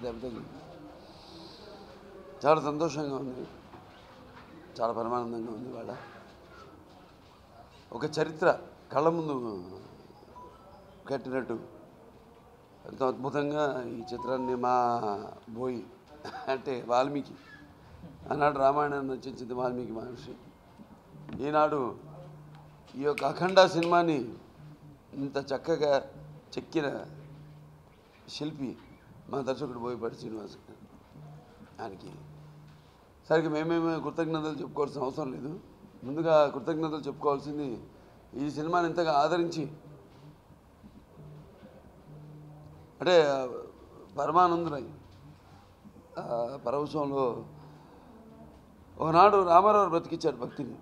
దెబ్బతగిలి చాలా సంతోషంగా ఉంది చాలా పరమానందంగా ఉంది వాళ్ళ ఒక చరిత్ర కళ్ళ ముందు కట్టినట్టు ఎంతో అద్భుతంగా ఈ చిత్రాన్ని మా బోయి అంటే వాల్మీకి ఆనాడు రామాయణాన్ని రచించింది వాల్మీకి మహర్షి ఈనాడు ఈ యొక్క అఖండ సినిమాని ఇంత చక్కగా చెక్కిన శిల్పి మా దర్శకుడు బోయపాటి శ్రీనివాస్ గారు. ఆయనకి సరిగ్గా మేమేమి కృతజ్ఞతలు చెప్పుకోవాల్సిన అవసరం లేదు ముందుగా కృతజ్ఞతలు చెప్పుకోవాల్సింది ఈ సినిమాని ఇంతగా ఆదరించి అంటే పరమానందులై ఆ పరవశంలో ఒకనాడు రామారావు బ్రతికించాడు భక్తిని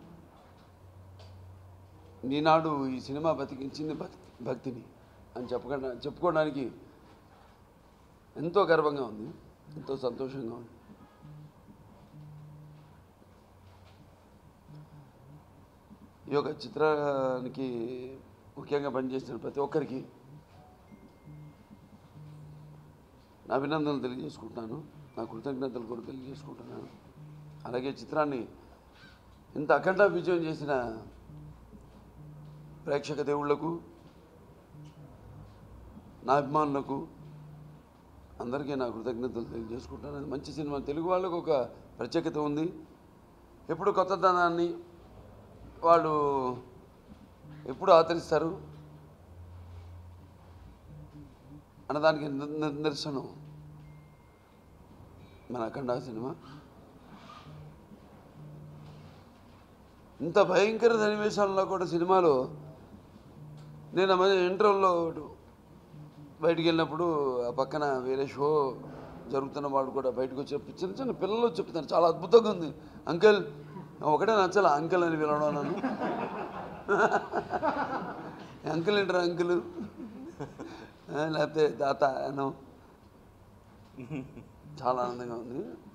ఈనాడు ఈ సినిమా బతికించింది భక్తి భక్తిని అని చెప్పకుండా చెప్పుకోవడానికి ఎంతో గర్వంగా ఉంది ఎంతో సంతోషంగా ఉంది ఈ యొక్క చిత్రానికి ముఖ్యంగా పనిచేసిన ప్రతి ఒక్కరికి నా అభినందనలు తెలియజేసుకుంటున్నాను నా కృతజ్ఞతలు కూడా తెలియజేసుకుంటున్నాను అలాగే చిత్రాన్ని ఇంత అఖండ విజయం చేసిన ప్రేక్షక దేవుళ్లకు నా అభిమానులకు అందరికీ నా కృతజ్ఞతలు తెలియజేసుకుంటాను అది మంచి సినిమా తెలుగు వాళ్ళకు ఒక ప్రత్యేకత ఉంది ఎప్పుడు కొత్తదనాన్ని వాళ్ళు ఎప్పుడు ఆదరిస్తారు అన్నదానికి ని- ని- నిదర్శనం మన అఖండ సినిమా ఇంత భయంకర సన్నివేశాల్లో కూడా సినిమాలో నేను ఆ ఇంటర్వ్యూలో బయటికి వెళ్ళినప్పుడు ఆ పక్కన వేరే షో జరుగుతున్న వాళ్ళు కూడా బయటకు వచ్చి చిన్న చిన్న పిల్లలు చెప్తున్నారు చాలా అద్భుతంగా ఉంది అంకుల్ ఒకటే నచ్చాల అంకుల్ అని పిలవడం నన్ను అంకుల్ ఏంటారు అంకుల్ లేకపోతే తాత అను చాలా ఆనందంగా ఉంది